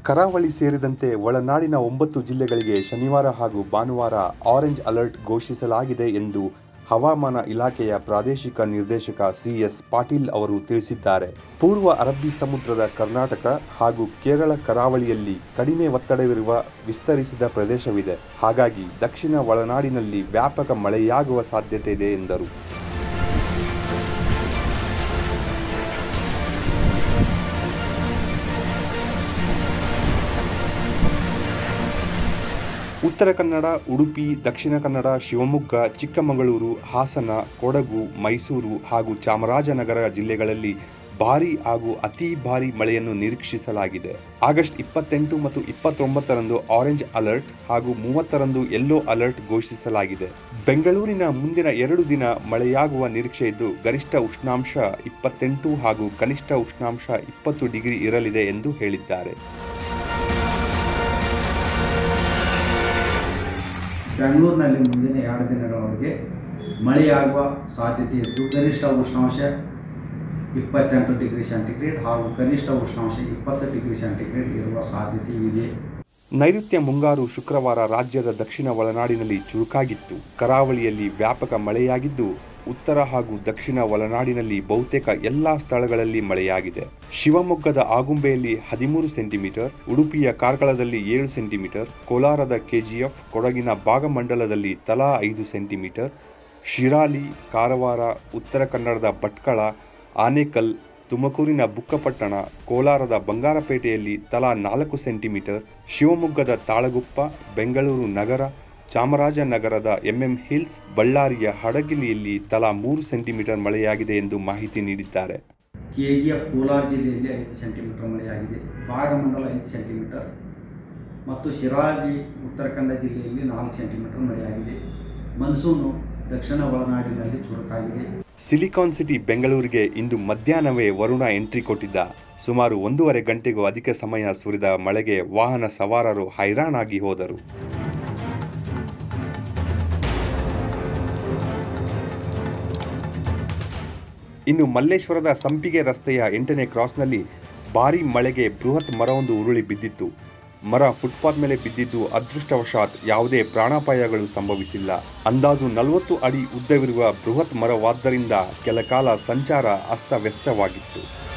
ಕರಾವಳಿ ಸೇರಿದಂತೆ ಒಳನಾಡಿನ ಒಂಬತ್ತು ಜಿಲ್ಲೆಗಳಿಗೆ ಶನಿವಾರ ಹಾಗೂ ಭಾನುವಾರ ಆರೆಂಜ್ ಅಲರ್ಟ್ ಘೋಷಿಸಲಾಗಿದೆ ಎಂದು ಹವಾಮಾನ ಇಲಾಖೆಯ ಪ್ರಾದೇಶಿಕ ನಿರ್ದೇಶಕ ಸಿಎಸ್ ಪಾಟೀಲ್ ಅವರು ತಿಳಿಸಿದ್ದಾರೆ ಪೂರ್ವ ಅರಬ್ಬಿ ಸಮುದ್ರದ ಕರ್ನಾಟಕ ಹಾಗೂ ಕೇರಳ ಕರಾವಳಿಯಲ್ಲಿ ಕಡಿಮೆ ಒತ್ತಡವಿರುವ ವಿಸ್ತರಿಸಿದ ಪ್ರದೇಶವಿದೆ ಹಾಗಾಗಿ ದಕ್ಷಿಣ ಒಳನಾಡಿನಲ್ಲಿ ವ್ಯಾಪಕ ಮಳೆಯಾಗುವ ಸಾಧ್ಯತೆ ಇದೆ ಎಂದರು ಉತ್ತರ ಕನ್ನಡ ಉಡುಪಿ ದಕ್ಷಿಣ ಕನ್ನಡ ಶಿವಮೊಗ್ಗ ಚಿಕ್ಕಮಗಳೂರು ಹಾಸನ ಕೊಡಗು ಮೈಸೂರು ಹಾಗೂ ಚಾಮರಾಜನಗರ ಜಿಲ್ಲೆಗಳಲ್ಲಿ ಭಾರಿ ಹಾಗೂ ಅತಿ ಭಾರಿ ಮಳೆಯನ್ನು ನಿರೀಕ್ಷಿಸಲಾಗಿದೆ ಆಗಸ್ಟ್ ಇಪ್ಪತ್ತೆಂಟು ಮತ್ತು ಇಪ್ಪತ್ತೊಂಬತ್ತರಂದು ಆರೆಂಜ್ ಅಲರ್ಟ್ ಹಾಗೂ ಮೂವತ್ತರಂದು ಯೆಲ್ಲೋ ಅಲರ್ಟ್ ಘೋಷಿಸಲಾಗಿದೆ ಬೆಂಗಳೂರಿನ ಮುಂದಿನ ಎರಡು ದಿನ ಮಳೆಯಾಗುವ ನಿರೀಕ್ಷೆ ಇದ್ದು ಗರಿಷ್ಠ ಉಷ್ಣಾಂಶ ಇಪ್ಪತ್ತೆಂಟು ಹಾಗೂ ಕನಿಷ್ಠ ಉಷ್ಣಾಂಶ ಇಪ್ಪತ್ತು ಡಿಗ್ರಿ ಇರಲಿದೆ ಎಂದು ಹೇಳಿದ್ದಾರೆ ಬೆಂಗಳೂರಿನಲ್ಲಿ ಮುಂದಿನ ಎರಡು ದಿನಗಳವರೆಗೆ ಮಳೆಯಾಗುವ ಸಾಧ್ಯತೆ ಇದ್ದು ಗರಿಷ್ಠ ಉಷ್ಣಾಂಶ ಇಪ್ಪತ್ತೆಂಟು ಡಿಗ್ರಿ ಸೆಂಟಿಗ್ರೇಡ್ ಹಾಗೂ ಕನಿಷ್ಠ ಉಷ್ಣಾಂಶ ಇಪ್ಪತ್ತು ಡಿಗ್ರಿ ಸೆಂಟಿಗ್ರೇಡ್ ಇರುವ ಸಾಧ್ಯತೆ ಇದೆ ನೈಋತ್ಯ ಮುಂಗಾರು ಶುಕ್ರವಾರ ರಾಜ್ಯದ ದಕ್ಷಿಣ ಒಳನಾಡಿನಲ್ಲಿ ಚುರುಕಾಗಿತ್ತು ಕರಾವಳಿಯಲ್ಲಿ ವ್ಯಾಪಕ ಮಳೆಯಾಗಿದ್ದು ಉತ್ತರ ಹಾಗೂ ದಕ್ಷಿಣ ಒಳನಾಡಿನಲ್ಲಿ ಬಹುತೇಕ ಎಲ್ಲಾ ಸ್ಥಳಗಳಲ್ಲಿ ಮಳೆಯಾಗಿದೆ ಶಿವಮೊಗ್ಗದ ಆಗುಂಬೆಯಲ್ಲಿ ಹದಿಮೂರು ಸೆಂಟಿಮೀಟರ್ ಉಡುಪಿಯ ಕಾರ್ಕಳದಲ್ಲಿ ಏಳು ಸೆಂಟಿಮೀಟರ್ ಕೋಲಾರದ ಕೆಜಿಎಫ್ ಕೊಡಗಿನ ಭಾಗಮಂಡಲದಲ್ಲಿ ತಲಾ ಐದು ಸೆಂಟಿಮೀಟರ್ ಶಿರಾಲಿ ಕಾರವಾರ ಉತ್ತರ ಕನ್ನಡದ ಭಟ್ಕಳ ಆನೇಕಲ್ ತುಮಕೂರಿನ ಬುಕ್ಕಪಟ್ಟಣ ಕೋಲಾರದ ಬಂಗಾರಪೇಟೆಯಲ್ಲಿ ತಲಾ ನಾಲ್ಕು ಸೆಂಟಿಮೀಟರ್ ಶಿವಮೊಗ್ಗದ ತಾಳಗುಪ್ಪ ಬೆಂಗಳೂರು ನಗರ ಚಾಮರಾಜನಗರದ ಎಂಎಂ ಹಿಲ್ಸ್ ಬಳ್ಳಾರಿಯ ಹಡಗಿಲಿಯಲ್ಲಿ ತಲಾ ಮೂರು ಸೆಂಟಿಮೀಟರ್ ಮಳೆಯಾಗಿದೆ ಎಂದು ಮಾಹಿತಿ ನೀಡಿದ್ದಾರೆ ಕೆ ಜಿ ಎಫ್ ಕೋಲಾರ ಜಿಲ್ಲೆಯಲ್ಲಿ ಐದು ಸೆಂಟಿಮೀಟರ್ ಮಳೆಯಾಗಿದೆ ಭಾಗಮಂಡಲ ಐದು ಸೆಂಟಿಮೀಟರ್ ಮತ್ತು ಶಿರಾಲಿ ಉತ್ತರ ಕನ್ನಡ ಜಿಲ್ಲೆಯಲ್ಲಿ ನಾಲ್ಕು ಸೆಂಟಿಮೀಟರ್ ಮಳೆಯಾಗಿದೆ ಮನ್ಸೂನು ದಕ್ಷಿಣ ಒಳನಾಡಿನಲ್ಲಿ ಚುರುಕಾಗಿದೆ ಸಿಲಿಕಾನ್ ಸಿಟಿ ಬೆಂಗಳೂರಿಗೆ ಇಂದು ಮಧ್ಯಾಹ್ನವೇ ವರುಣ ಎಂಟ್ರಿ ಕೊಟ್ಟಿದ್ದ ಸುಮಾರು ಒಂದೂವರೆ ಗಂಟೆಗೂ ಅಧಿಕ ಸಮಯ ಸುರಿದ ಮಳೆಗೆ ವಾಹನ ಸವಾರರು ಹೈರಾಣಾಗಿ ಹೋದರು ಇನ್ನು ಮಲ್ಲೇಶ್ವರದ ಸಂಪಿಗೆ ರಸ್ತೆಯ ಎಂಟನೇ ಕ್ರಾಸ್ನಲ್ಲಿ ಭಾರೀ ಮಳೆಗೆ ಬೃಹತ್ ಮರವೊಂದು ಉರುಳಿ ಬಿದ್ದಿತ್ತು ಮರ ಫುಟ್ಪಾತ್ ಮೇಲೆ ಬಿದ್ದಿದ್ದು ಅದೃಷ್ಟವಶಾತ್ ಯಾವುದೇ ಪ್ರಾಣಾಪಾಯಗಳು ಸಂಭವಿಸಿಲ್ಲ ಅಂದಾಜು ನಲವತ್ತು ಅಡಿ ಉದ್ದವಿರುವ ಬೃಹತ್ ಮರವಾದ್ದರಿಂದ ಕೆಲ ಕಾಲ ಸಂಚಾರ ಅಸ್ತವ್ಯಸ್ತವಾಗಿತ್ತು